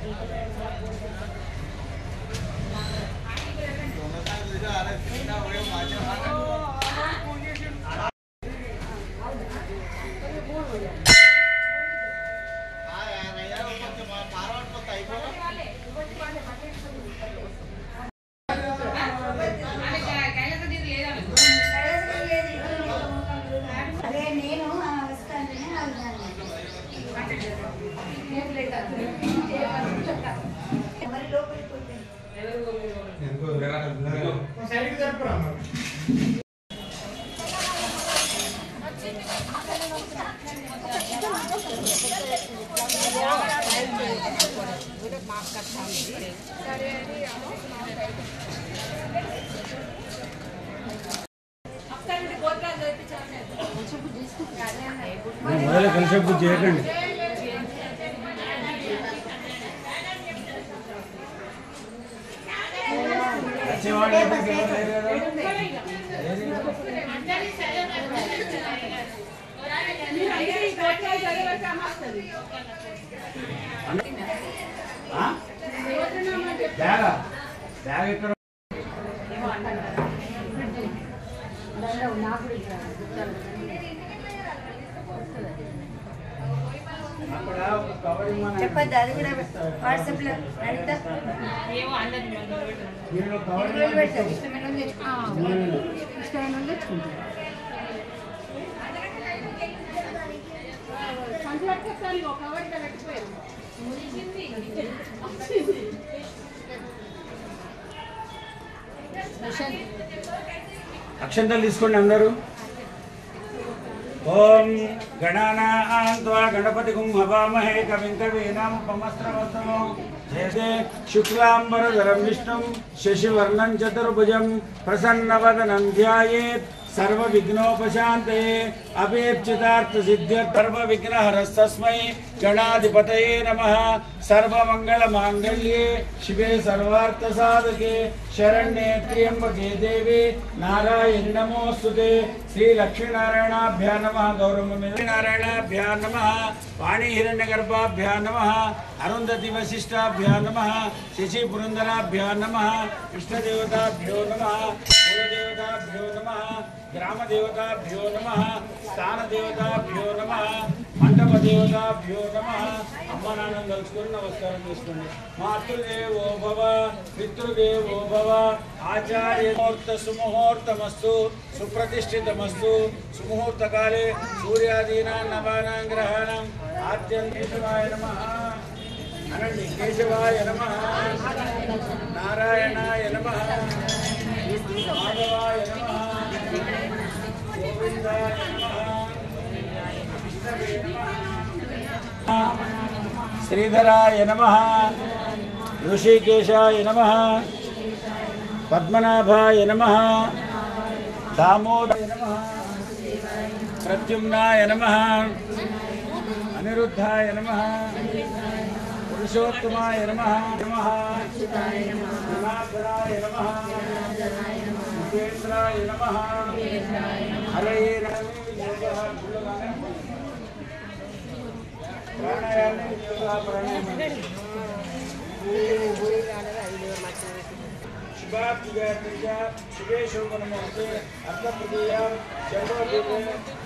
అదే నేను ఆ, వస్తానని అన్నాను ఎవరి లోపలికి పోతే మొదలు కలిసి పూజ చేయకండి వచ్చేవాళ్ళు ఎవరికి ఎవరు లేరు కదా? ఆ? బ్యాగా బ్యాగ్ ఎక్కడ అక్కడ ఒక కవర్ ఇమ్మని చెప్పద్దు అది కూడా వాట్సాప్ లో అడిగితే మీరు ఒక కవర్ ఇంట్లో ఇమ్మని పెడతారు ఇష్టమైన వాళ్ళు తెచ్చుకుంటారు. ఇష్టమైన వాళ్ళు తెచ్చుకుంటారు అక్షంతలు తీసుకోండి అందరూ ఓం గణానాన్వా గణపతి హవామహే కవిం కవీనామపమస్త్రవస్తమో జయతే శుక్లాంబరధరం విష్ణుం శశివర్ణం చతుర్భుజం ప్రసన్నవదనం ధ్యాయేత్ సర్వ విఘ్నోపశాంతే అపేక్షితార్థ సిద్ధ్యర్థ సర్వ విఘ్నహరస్తస్మై గణాధిపతయే నమః సర్వమంగళ మాంగళ్యే శివే సర్వార్థ సాధకే శరణ్యే త్ర్యంబకే దేవి నారాయణ నమోస్తుతే శ్రీ లక్ష్మీనారాయణాభ్యా నమ గౌరవ నారాయణాభ్యా నమ వాణి హిరణ్యగర్భాభ్యా నమ అరుంధతి వశిష్టాభ్యా నమ శశి పురందరాభ్యా నమ ఇష్టదేవతాభ్యో నమ కులదేవతాభ్యో నమ గ్రామదేవతాభ్యో నమ స్థానదేవతాభ్యో నమ మండప దేవతాభ్యో నమ అమ్మ నాన్న కలుసుకొని నమస్కారం చేసుకోండి మాతృదేవో భవ పితృదేవో భవ ఆచార్య ముహూర్త సుముహూర్తమస్తు సుప్రతిష్ఠితమస్తు సుముహూర్తకాలే సూర్యాదీనా నవానాం గ్రహాణం ఆద్యం కేశవాయ నమ అనండి కేశవాయ నమ నారాయణాయ నమ మాధవాయ నమ గోవిందాయ నమ శ్రీధరాయ నమ ఋషికేశాయ నమ పద్మనాభాయ నమ దామోదయ నమ ప్రత్యుమ్నాయ నమ అనిరుద్ధాయ నమ పురుషోత్తమాయ నమ నమ గుణాధరాయ నమ ఉపేంద్రాయ నమ హరే ప్రాణాయామే యోగా ప్రాణాయామం శుభాప్తిగా శుభే శోభనమూర్తి అర్థప్రదేయ శర్వభూతే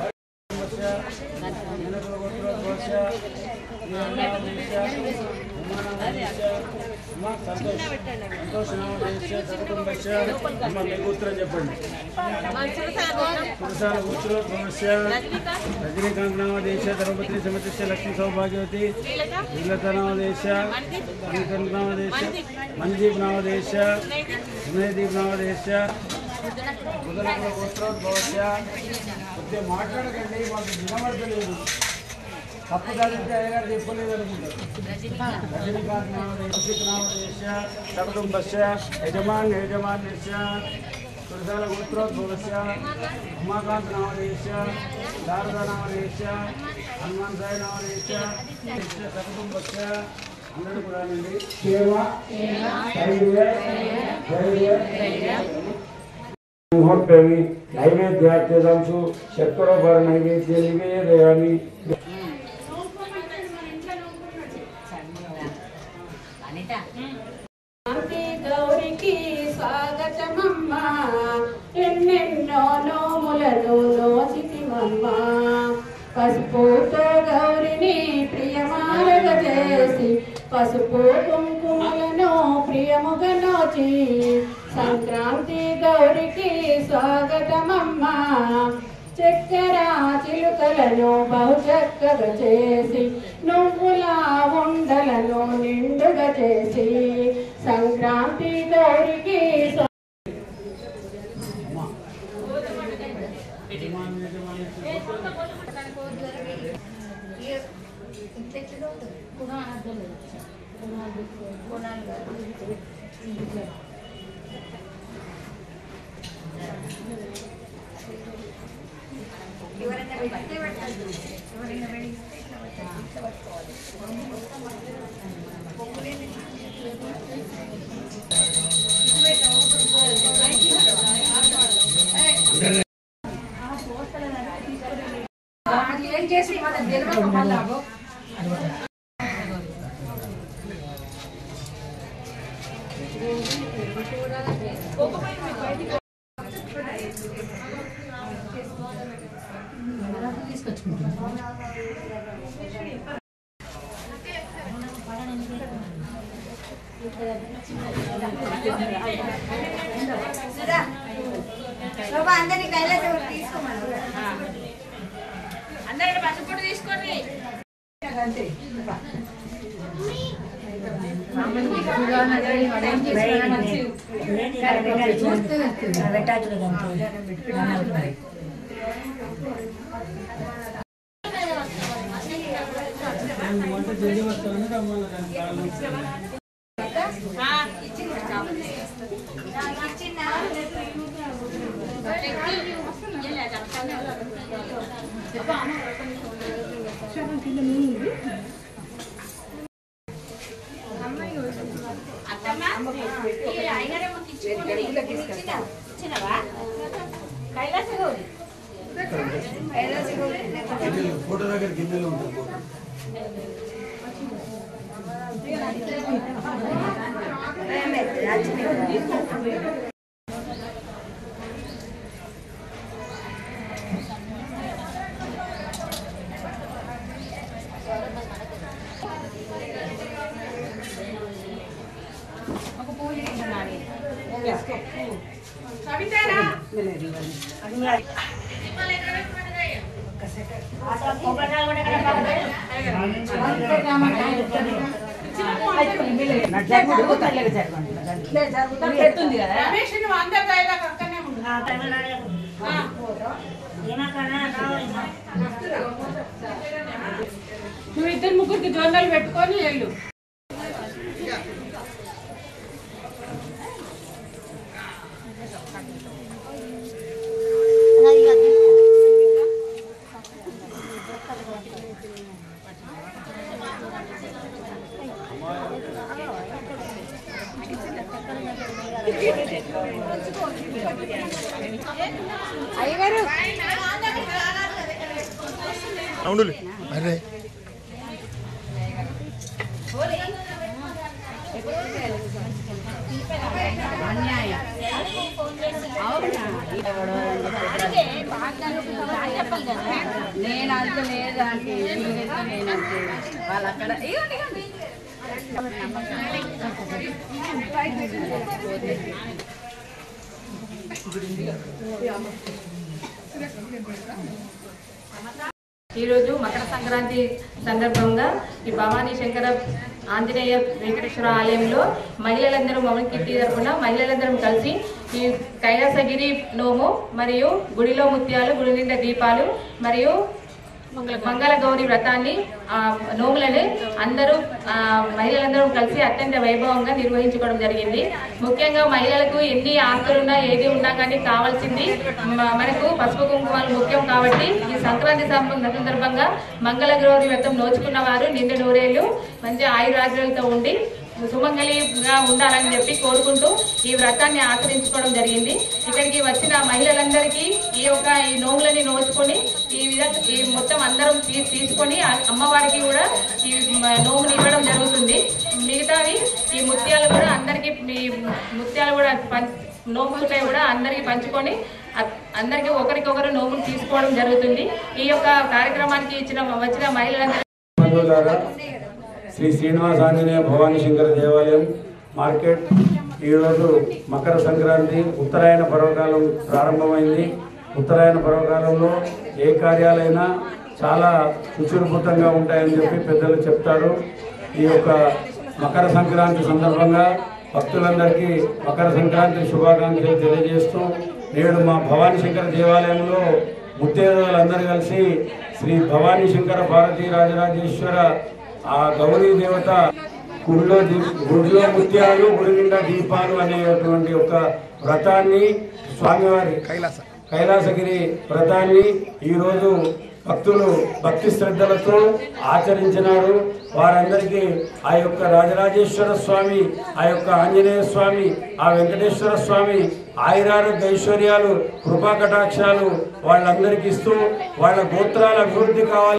కూతురు చెప్పండి పురుషాల కూర్చులో సమస్య రజనీకాంత్ నామదేశ ధర్మపత్రి సమతిష్ట లక్ష్మీ సౌభాగ్యవతి శ్రీలత నామదేశ శ్రీకాంత్ నామదేశ మంజీప్ నామదేశ సుమయదీప్ నామదేశ ముదలకుల గోత్రోద్భవస్య కొద్దిగా మాట్లాడకండి మాకు వినబడతలేదు తప్పు చదివితే అయ్యగారు చెప్పలేదు అనుకుంటారు రజనీకాంత్ నామదేశ నామదేశ సకుటుంబస్య యజమాన్ యజమాన్యస్య కురసాల గోత్రోద్భవస్య ఉమాకాంత్ నామదేశ శారదా నామదేశ హనుమాన్ సాయి నామదేశ సకుటుంబస్య అందరూ కూడా అండి క్షేమ ధైర్య ధైర్య ముహూర్తమి నైవేద్యాత్యదంశు శర్కరోపర నైవేద్య నివేదయామి శాంతి గౌరికి స్వాగతమమ్మా ఎన్నెన్నో నోములను నోచితిమమ్మా పసుపుతో గౌరిని ప్రియమారగ చేసి పసుపు కుంకుమలను ప్రియముగా నోచి సంక్రాంతి గౌరికి స్వాగతమమ్మా చక్కెర చిలుకలను బహు చక్కగా చేసి నువ్వుల ఉండలను నిండుగా చేసి సంక్రాంతి గౌరికి స్వ- ఎవరైనా పెడితే పెట్టాలి ఎవరైనా పెడితే ఇట్లా పెట్టాలి ఇట్లా పట్టుకోవాలి పొంగులేని ఏం చేసి మన తెలియక మళ్ళా సుధా శోభా అందరినీ కైలాసం తీసుకోమను అందరూ పసుపుడు తీసుకోండి వంట చేసి వస్తామని రమ్మన్నారు దాని కారణం. ఇచ్చిన గిన్నెలు, ఫోటో దగ్గర గిన్నెలు ఉంటాయి ఫోటో. పెడుతుంది కదా రమేష్ నువ్వు అందరు దాకా అక్కడనే ఉండు నువ్వు ఇద్దరు ముగ్గురికి జోన్లు పెట్టుకొని వెళ్ళు అవును అరే నేను అంత లేదు అంటే మీరైతే నేను అంతే వాళ్ళు అక్కడ ఇవ్వండి, ఇవ్వండి. ఈరోజు మకర సంక్రాంతి సందర్భంగా ఈ భవానీ శంకర ఆంజనేయ వెంకటేశ్వర ఆలయంలో మహిళలందరూ మమ్మల్ని కిట్టి తరపున మహిళలందరం కలిసి ఈ కైలాసగిరి నోము మరియు గుడిలో ముత్యాలు గుడి నిండా దీపాలు మరియు మంగళ గౌరి వ్రతాన్ని ఆ, నోములని అందరూ ఆ, మహిళలందరూ కలిసి అత్యంత వైభవంగా నిర్వహించుకోవడం జరిగింది ముఖ్యంగా మహిళలకు ఎన్ని ఆస్తులున్నా ఏది ఉన్నా కానీ కావాల్సింది మ- మనకు పసుపు కుంకుమాలు ముఖ్యం కాబట్టి ఈ సంక్రాంతి సంబ- సందర్భంగా మంగళ గౌరి వ్రతం నోచుకున్న వారు నిండు నూరేళ్లు మంచి ఆయురాగ్యాలతో ఉండి సుమంగళిగా ఉండాలని చెప్పి కోరుకుంటూ ఈ వ్రతాన్ని ఆచరించుకోవడం జరిగింది ఇక్కడికి వచ్చిన మహిళలందరికీ ఈ యొక్క ఈ నోములని నోచుకొని ఈ విధంగా ఈ మొత్తం అందరం తీ- తీసుకొని ఆ అమ్మవారికి కూడా ఈ మ- నోముని ఇవ్వడం జరుగుతుంది మిగతావి ఈ ముత్యాలు కూడా అందరికి ఈ ముత్యాలు కూడా పం- నోములుపై కూడా అందరికి పంచుకొని అ- అందరికీ ఒకరికొకరు నోములు తీసుకోవడం జరుగుతుంది ఈ యొక్క కార్యక్రమానికి ఇచ్చిన వచ్చిన మహిళలందరూ బంధువులారా శ్రీ శ్రీనివాస ఆంజనేయ భవానీ శంకర దేవాలయం మార్కెట్ ఈరోజు మకర సంక్రాంతి ఉత్తరాయణ పర్వకాలం ప్రారంభమైంది ఉత్తరాయణ పర్వకాలంలో ఏ కార్యాలైనా చాలా సుచురుభూతంగా ఉంటాయని చెప్పి పెద్దలు చెప్తారు ఈ యొక్క మకర సంక్రాంతి సందర్భంగా భక్తులందరికీ మకర సంక్రాంతి శుభాకాంక్షలు తెలియజేస్తూ నేడు మా భవానీ శంకర దేవాలయంలో ముత్తేదలందరూ కలిసి శ్రీ భవానీ శంకర భారతీ రాజరాజేశ్వర ఆ గౌరీ దేవత గుడిలో దీ- గుడిలో ముత్యాలు గుడి నిండా దీపాలు అనేటువంటి ఒక వ్రతాన్ని స్వామివారి కైలాస కైలాసగిరి వ్రతాన్ని ఈరోజు భక్తులు భక్తి శ్రద్ధలతో ఆచరించినారు వారందరికీ ఆ యొక్క రాజరాజేశ్వర స్వామి ఆ యొక్క ఆంజనేయ స్వామి ఆ వెంకటేశ్వర స్వామి ఆయురారోగ్య ఐశ్వర్యాలు కృపా కటాక్షాలు వాళ్ళందరికీ ఇస్తూ వాళ్ళ గోత్రాల అభివృద్ధి కావాలి